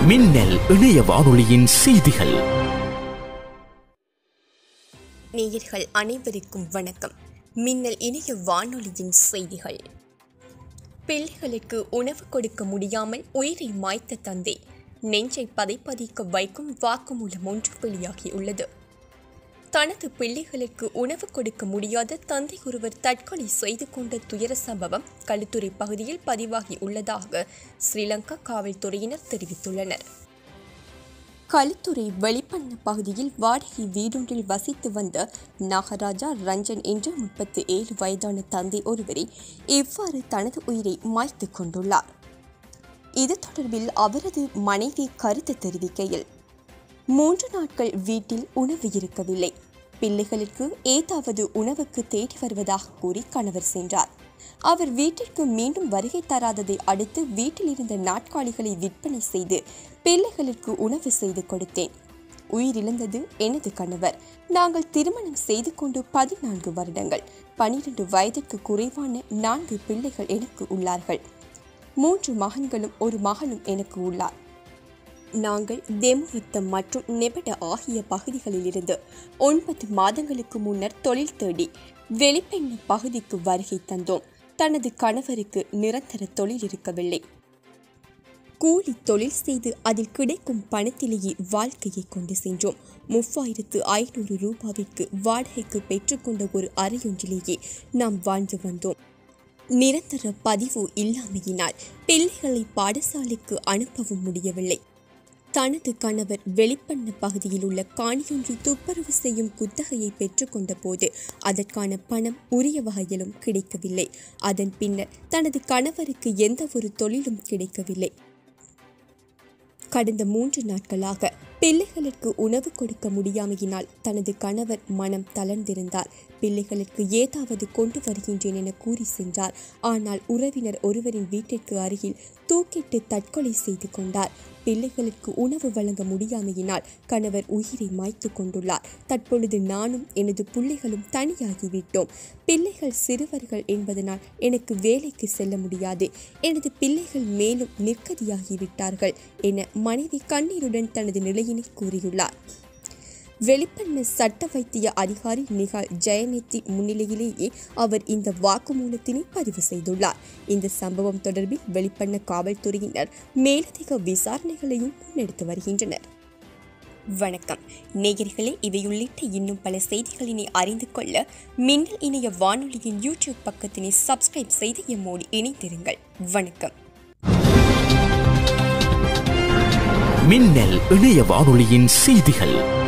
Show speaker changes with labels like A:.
A: மின்னல் இணைய வானொலியின் செய்திகள்
B: நேயர்கள் அனைவருக்கும் வணக்கம் மின்னல் இணைய வானொலியின் செய்திகள் பிள்ளைகளுக்கு உணவு கொடுக்க முடியாமல் உயிரை மாய்த்த தந்தை நெஞ்சை பதைப்பதைக்க வைக்கும் வாக்குமூலம் ஒன்று வெளியாகியுள்ளது தனது பிள்ளைகளுக்கு உணவு கொடுக்க முடியாத தந்தை ஒருவர் தற்கொலை செய்து கொண்ட துயர சம்பவம் களுத்துறை பகுதியில் பதிவாகி உள்ளதாக ஸ்ரீலங்கா காவல்துறையினர் தெரிவித்துள்ளனர் களுத்துறை வெளிப்பண்ண பகுதியில் வாடகை வீடொன்றில் வசித்து வந்த நாகராஜா ரஞ்சன் என்ற முப்பத்தி ஏழு வயதான தந்தை ஒருவரை இவ்வாறு தனது உயிரை மாய்த்து கொண்டுள்ளார் இது தொடர்பில் அவரது மனைவி கருத்து தெரிவிக்கையில் மூன்று நாட்கள் வீட்டில் உணவு இருக்கவில்லை பிள்ளைகளுக்கு ஏதாவது உணவுக்கு தேடி வருவதாக கூறி கணவர் சென்றார் அவர் வீட்டிற்கு மீண்டும் வருகை தராததை அடுத்து வீட்டில் இருந்த நாட்காலிகளை விற்பனை செய்து பிள்ளைகளுக்கு உணவு செய்து கொடுத்தேன் உயிரிழந்தது எனது கணவர் நாங்கள் திருமணம் செய்து கொண்டு பதினான்கு வருடங்கள் பனிரெண்டு வயதுக்கு குறைவான நான்கு பிள்ளைகள் எனக்கு உள்ளார்கள் மூன்று மகன்களும் ஒரு மகனும் எனக்கு உள்ளார் நாங்கள் தெமுவத்தம் மற்றும் நெபட ஆகிய பகுதிகளிலிருந்து ஒன்பது மாதங்களுக்கு முன்னர் தொழில் தேடி வெளிப்பெண்ண பகுதிக்கு வருகை தந்தோம் தனது கணவருக்கு நிரந்தர தொழில் இருக்கவில்லை கூலி தொழில் செய்து அதில் கிடைக்கும் பணத்திலேயே வாழ்க்கையை கொண்டு சென்றோம் மூவாயிரத்து ஐநூறு ரூபாவிற்கு வாடகைக்கு பெற்றுக்கொண்ட ஒரு அறையொன்றிலேயே நாம் வாழ்ந்து வந்தோம் நிரந்தர பதிவு இல்லாமையினால் பிள்ளைகளை பாடசாலைக்கு அனுப்பவும் முடியவில்லை தனது கணவர் வெளிப்பண்ண பகுதியில் உள்ள காணியொன்றை துப்புரவு செய்யும் குத்தகையை பெற்றுக்கொண்ட போது அதற்கான பணம் உரிய வகையிலும் கிடைக்கவில்லை அதன் பின்னர் தனது கணவருக்கு எந்த ஒரு தொழிலும் கிடைக்கவில்லை கடந்த மூன்று நாட்களாக பிள்ளைகளுக்கு உணவு கொடுக்க முடியாமையினால் தனது கணவர் மனம் தளர்ந்திருந்தார் பிள்ளைகளுக்கு ஏதாவது கொண்டு வருகின்றேன் என கூறி சென்றார் ஆனால் உறவினர் ஒருவரின் வீட்டிற்கு அருகில் தூக்கிட்டு தற்கொலை செய்து கொண்டார் பிள்ளைகளுக்கு உணவு வழங்க முடியாமையினால் கணவர் உயிரை மாய்த்து கொண்டுள்ளார் தற்பொழுது நானும் எனது பிள்ளைகளும் தனியாகிவிட்டோம் பிள்ளைகள் சிறுவர்கள் என்பதனால் எனக்கு வேலைக்கு செல்ல முடியாது எனது பிள்ளைகள் மேலும் நிற்கதியாகிவிட்டார்கள் என மனைவி கண்ணீருடன் தனது நிலையினை கூறியுள்ளார் வெளிப்பண்ண சட்ட வைத்திய அதிகாரி நிகால் ஜெயநெத்தி முன்னிலையிலேயே அவர் இந்த வாக்குமூலத்தினை பதிவு செய்துள்ளார் இந்த சம்பவம் தொடர்பில் வெளிப்பண்ண காவல்துறையினர் மேலதிக விசாரணைகளையும் முன்னெடுத்து வருகின்றனர் வணக்கம் நேயர்களே இவை உள்ளிட்ட இன்னும் பல செய்திகளினை அறிந்து கொள்ள மின்னல் இணைய வானொலியின் யூடியூப் பக்கத்தினை சப்ஸ்கிரைப் செய்து எம்மோடு இணைந்திருங்கள் வணக்கம்
A: மின்னல் இணைய வானொலியின் செய்திகள்